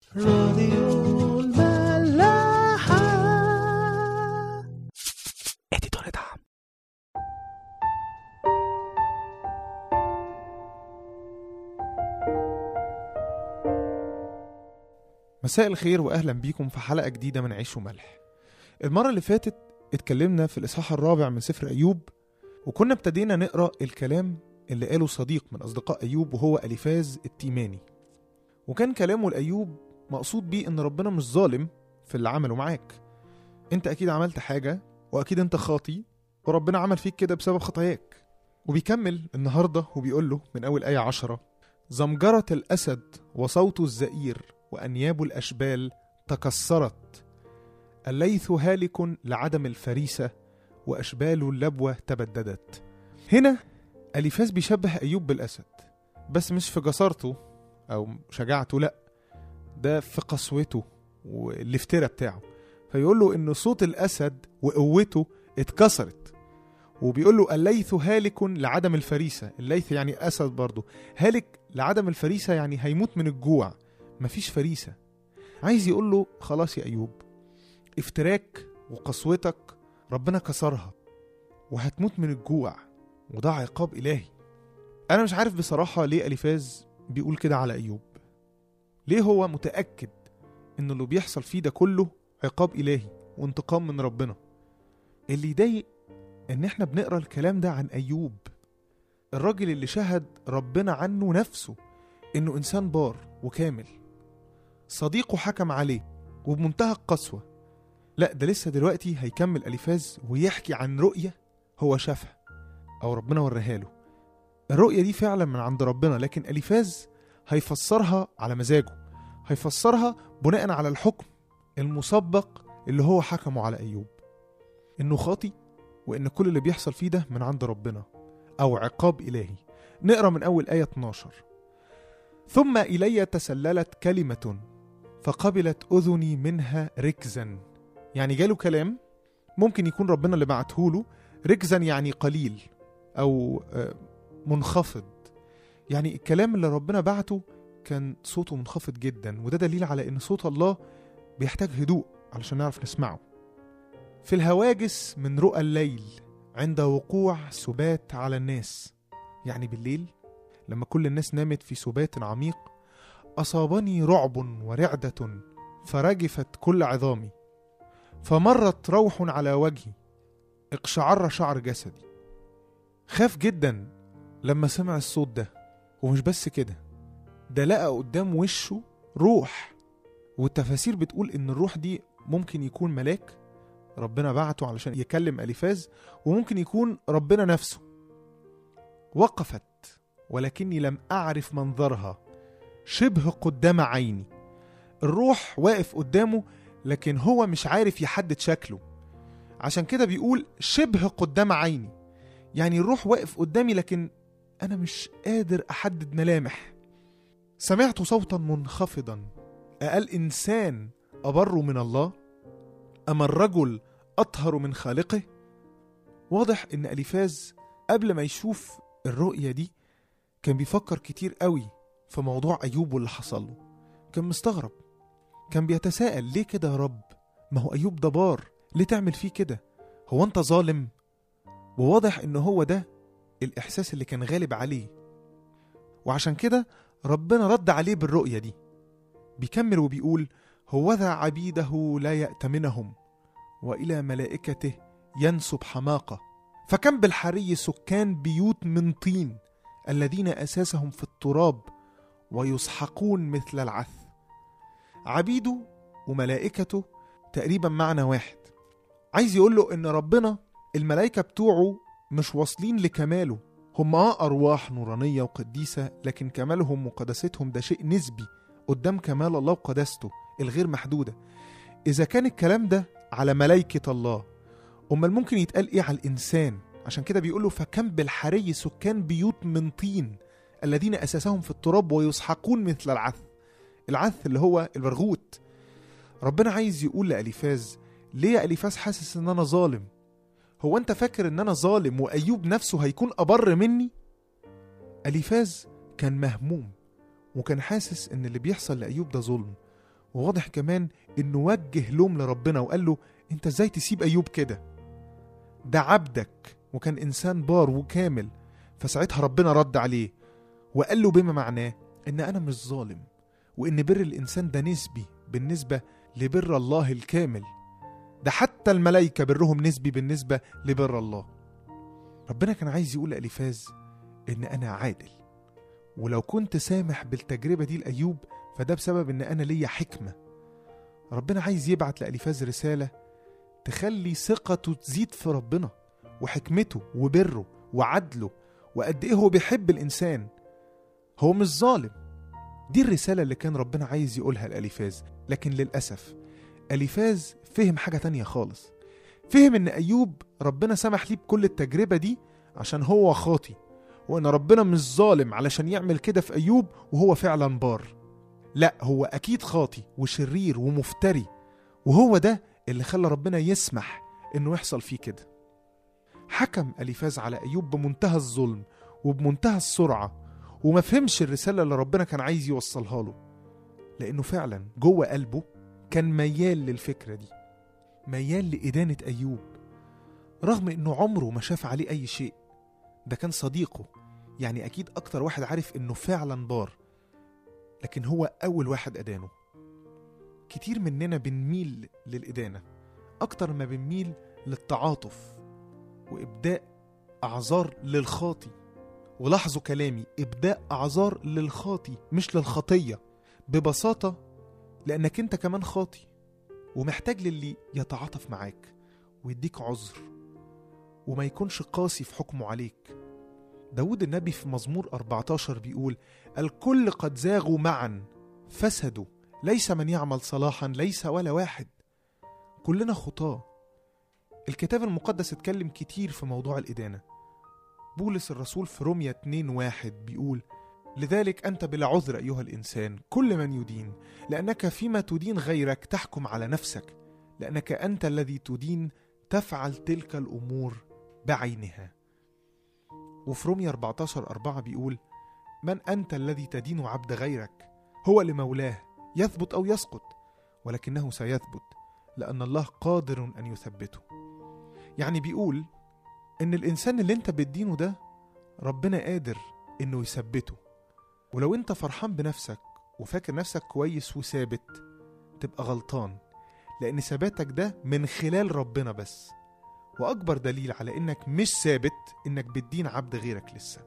راديو الملاحة اديتور دعم مساء الخير واهلا بيكم في حلقه جديده من عيش وملح المره اللي فاتت اتكلمنا في الاصحاح الرابع من سفر ايوب وكنا ابتدينا نقرا الكلام اللي قاله صديق من اصدقاء ايوب وهو اليفاز التيماني وكان كلامه لايوب مقصود بيه ان ربنا مش ظالم في اللي عمله معاك انت اكيد عملت حاجه واكيد انت خاطي وربنا عمل فيك كده بسبب خطاياك وبيكمل النهارده وبيقول له من اول ايه عشرة زمجرة الاسد وصوت الزئير وانياب الاشبال تكسرت الليث هالك لعدم الفريسه واشبال اللبوه تبددت هنا اليفاز بيشبه ايوب بالاسد بس مش في جسارته او شجاعته لا ده في قسوته والافتراء بتاعه فيقول له ان صوت الاسد وقوته اتكسرت وبيقول له الليث هالك لعدم الفريسه الليث يعني اسد برضه هالك لعدم الفريسه يعني هيموت من الجوع مفيش فريسه عايز يقول له خلاص يا ايوب افتراك وقسوتك ربنا كسرها وهتموت من الجوع وده عقاب الهي انا مش عارف بصراحه ليه اليفاز بيقول كده على ايوب ليه هو متاكد ان اللي بيحصل فيه ده كله عقاب الهي وانتقام من ربنا اللي يضايق ان احنا بنقرا الكلام ده عن ايوب الراجل اللي شهد ربنا عنه نفسه انه انسان بار وكامل صديقه حكم عليه وبمنتهى القسوه لا ده لسه دلوقتي هيكمل اليفاز ويحكي عن رؤيه هو شافها او ربنا وريها له الرؤيه دي فعلا من عند ربنا لكن اليفاز هيفسرها على مزاجه هيفسرها بناء على الحكم المسبق اللي هو حكمه على ايوب انه خاطي وان كل اللي بيحصل فيه ده من عند ربنا او عقاب الهي نقرا من اول ايه 12 ثم الي تسللت كلمه فقبلت اذني منها ركزا يعني جاله كلام ممكن يكون ربنا اللي بعته له ركزا يعني قليل او آه، منخفض يعني الكلام اللي ربنا بعته كان صوته منخفض جدا وده دليل على ان صوت الله بيحتاج هدوء علشان نعرف نسمعه في الهواجس من رؤى الليل عند وقوع سبات على الناس يعني بالليل لما كل الناس نامت في سبات عميق اصابني رعب ورعده فرجفت كل عظامي فمرت روح على وجهي اقشعر شعر جسدي خاف جدا لما سمع الصوت ده ومش بس كده ده لقى قدام وشه روح والتفاسير بتقول ان الروح دي ممكن يكون ملاك ربنا بعته علشان يكلم اليفاز وممكن يكون ربنا نفسه وقفت ولكني لم اعرف منظرها شبه قدام عيني الروح واقف قدامه لكن هو مش عارف يحدد شكله عشان كده بيقول شبه قدام عيني يعني الروح واقف قدامي لكن انا مش قادر احدد ملامح سمعت صوتا منخفضا أقل إنسان أبر من الله؟ أما الرجل أطهر من خالقه؟ واضح إن أليفاز قبل ما يشوف الرؤية دي كان بيفكر كتير قوي في موضوع أيوب واللي حصل له كان مستغرب كان بيتساءل ليه كده يا رب ما هو أيوب ده بار ليه تعمل فيه كده هو أنت ظالم وواضح إن هو ده الإحساس اللي كان غالب عليه وعشان كده ربنا رد عليه بالرؤية دي بيكمل وبيقول هوذا عبيده لا يأتمنهم وإلى ملائكته ينسب حماقة فكم بالحري سكان بيوت من طين الذين أساسهم في التراب ويسحقون مثل العث عبيده وملائكته تقريبا معنى واحد عايز يقول له ان ربنا الملائكة بتوعه مش واصلين لكماله هم اه ارواح نورانية وقديسة لكن كمالهم وقداستهم ده شيء نسبي قدام كمال الله وقداسته الغير محدودة إذا كان الكلام ده على ملائكة الله أمال ممكن يتقال إيه على الإنسان عشان كده بيقوله فكم بالحري سكان بيوت من طين الذين أساسهم في التراب ويسحقون مثل العث العث اللي هو البرغوت ربنا عايز يقول لأليفاز ليه يا أليفاز حاسس إن أنا ظالم هو أنت فاكر إن أنا ظالم وأيوب نفسه هيكون أبر مني أليفاز كان مهموم وكان حاسس إن اللي بيحصل لأيوب ده ظلم وواضح كمان انه وجه لوم لربنا وقال له انت ازاي تسيب ايوب كده ده عبدك وكان انسان بار وكامل فساعتها ربنا رد عليه وقال له بما معناه ان انا مش ظالم وان بر الانسان ده نسبي بالنسبه لبر الله الكامل ده حتى الملائكه برهم نسبي بالنسبه لبر الله ربنا كان عايز يقول لأليفاز ان انا عادل ولو كنت سامح بالتجربه دي لايوب فده بسبب ان انا ليا حكمه ربنا عايز يبعت لأليفاز رساله تخلي ثقته تزيد في ربنا وحكمته وبره وعدله وقد ايه هو بيحب الانسان هو مش ظالم دي الرساله اللي كان ربنا عايز يقولها لأليفاز لكن للاسف أليفاز فهم حاجه تانية خالص فهم ان ايوب ربنا سمح ليه بكل التجربه دي عشان هو خاطي وان ربنا مش ظالم علشان يعمل كده في ايوب وهو فعلا بار لا هو اكيد خاطي وشرير ومفتري وهو ده اللي خلى ربنا يسمح انه يحصل فيه كده حكم اليفاز على ايوب بمنتهى الظلم وبمنتهى السرعه وما فهمش الرساله اللي ربنا كان عايز يوصلها له لانه فعلا جوه قلبه كان ميال للفكره دي ميال لادانه ايوب رغم انه عمره ما شاف عليه اي شيء ده كان صديقه يعني اكيد اكتر واحد عارف انه فعلا بار لكن هو اول واحد ادانه كتير مننا بنميل للادانه اكتر ما بنميل للتعاطف وابداء اعذار للخاطي ولاحظوا كلامي ابداء اعذار للخاطي مش للخطيه ببساطه لانك انت كمان خاطي ومحتاج للي يتعاطف معاك ويديك عذر وما يكونش قاسي في حكمه عليك داود النبي في مزمور 14 بيقول الكل قد زاغوا معا فسدوا ليس من يعمل صلاحا ليس ولا واحد كلنا خطاه الكتاب المقدس اتكلم كتير في موضوع الإدانة بولس الرسول في روميا 2 واحد بيقول لذلك أنت بلا عذر أيها الإنسان كل من يدين لأنك فيما تدين غيرك تحكم على نفسك لأنك أنت الذي تدين تفعل تلك الأمور بعينها وفي روميا 14 أربعة بيقول من أنت الذي تدين عبد غيرك هو لمولاه يثبت أو يسقط ولكنه سيثبت لأن الله قادر أن يثبته يعني بيقول إن الإنسان اللي أنت بتدينه ده ربنا قادر إنه يثبته ولو أنت فرحان بنفسك وفاكر نفسك كويس وثابت تبقى غلطان لأن ثباتك ده من خلال ربنا بس وأكبر دليل على إنك مش ثابت إنك بتدين عبد غيرك لسه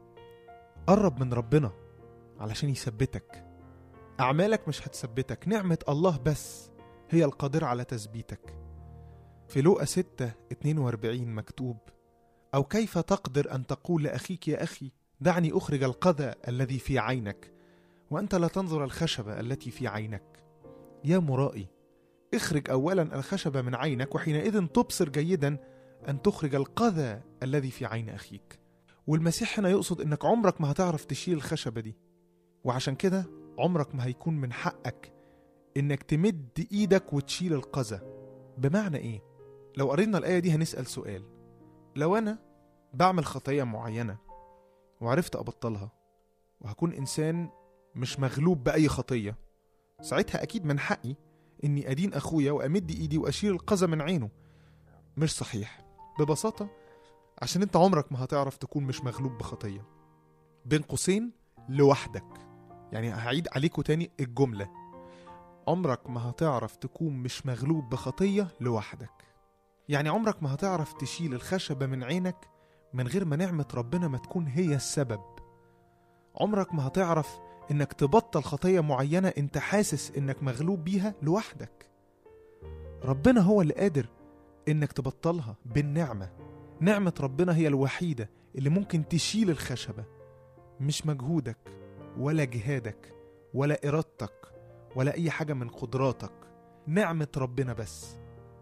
قرب من ربنا علشان يثبتك أعمالك مش هتثبتك نعمة الله بس هي القادرة على تثبيتك في لوقا 6 42 مكتوب أو كيف تقدر أن تقول لأخيك يا أخي دعني أخرج القذى الذي في عينك وأنت لا تنظر الخشبة التي في عينك يا مرائي اخرج أولا الخشبة من عينك وحينئذ تبصر جيدا أن تخرج القذى الذي في عين أخيك والمسيح هنا يقصد إنك عمرك ما هتعرف تشيل الخشبة دي وعشان كده عمرك ما هيكون من حقك إنك تمد إيدك وتشيل القذى بمعنى إيه؟ لو قرينا الآية دي هنسأل سؤال لو أنا بعمل خطية معينة وعرفت أبطلها وهكون إنسان مش مغلوب بأي خطية ساعتها أكيد من حقي إني أدين أخويا وأمد إيدي وأشيل القذى من عينه مش صحيح ببساطة عشان أنت عمرك ما هتعرف تكون مش مغلوب بخطية بين قوسين لوحدك يعني هعيد عليكم تاني الجملة عمرك ما هتعرف تكون مش مغلوب بخطية لوحدك يعني عمرك ما هتعرف تشيل الخشبة من عينك من غير ما نعمة ربنا ما تكون هي السبب عمرك ما هتعرف انك تبطل خطية معينة انت حاسس انك مغلوب بيها لوحدك ربنا هو اللي قادر انك تبطلها بالنعمة نعمة ربنا هي الوحيدة اللي ممكن تشيل الخشبة مش مجهودك ولا جهادك ولا إرادتك ولا أي حاجة من قدراتك نعمة ربنا بس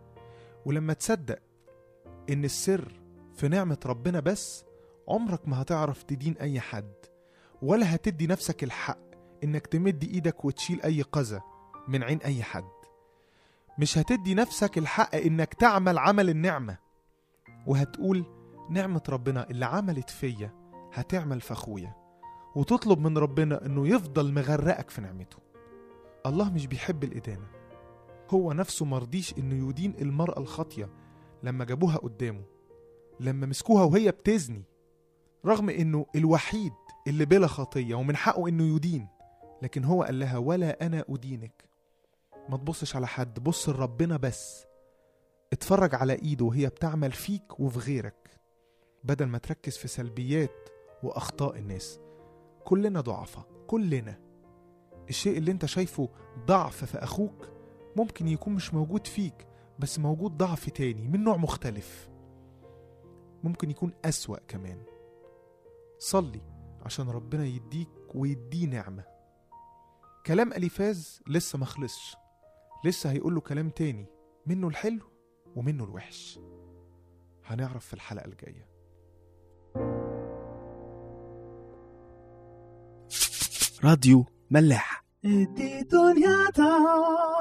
ولما تصدق إن السر في نعمة ربنا بس عمرك ما هتعرف تدين أي حد ولا هتدي نفسك الحق إنك تمد إيدك وتشيل أي قذى من عين أي حد مش هتدي نفسك الحق إنك تعمل عمل النعمة وهتقول نعمة ربنا اللي عملت فيا هتعمل في أخويا وتطلب من ربنا إنه يفضل مغرقك في نعمته الله مش بيحب الإدانة هو نفسه مرضيش إنه يدين المرأة الخاطية لما جابوها قدامه لما مسكوها وهي بتزني رغم إنه الوحيد اللي بلا خطية ومن حقه إنه يدين لكن هو قال لها ولا أنا أدينك ما تبصش على حد بص لربنا بس اتفرج على ايده وهي بتعمل فيك وفي غيرك بدل ما تركز في سلبيات واخطاء الناس كلنا ضعفاء كلنا الشيء اللي انت شايفه ضعف في اخوك ممكن يكون مش موجود فيك بس موجود ضعف تاني من نوع مختلف ممكن يكون اسوأ كمان صلي عشان ربنا يديك ويديه نعمة كلام أليفاز لسه مخلصش لسه هيقول له كلام تاني منه الحلو ومنه الوحش هنعرف في الحلقة الجاية راديو ملاح دي دنيا تا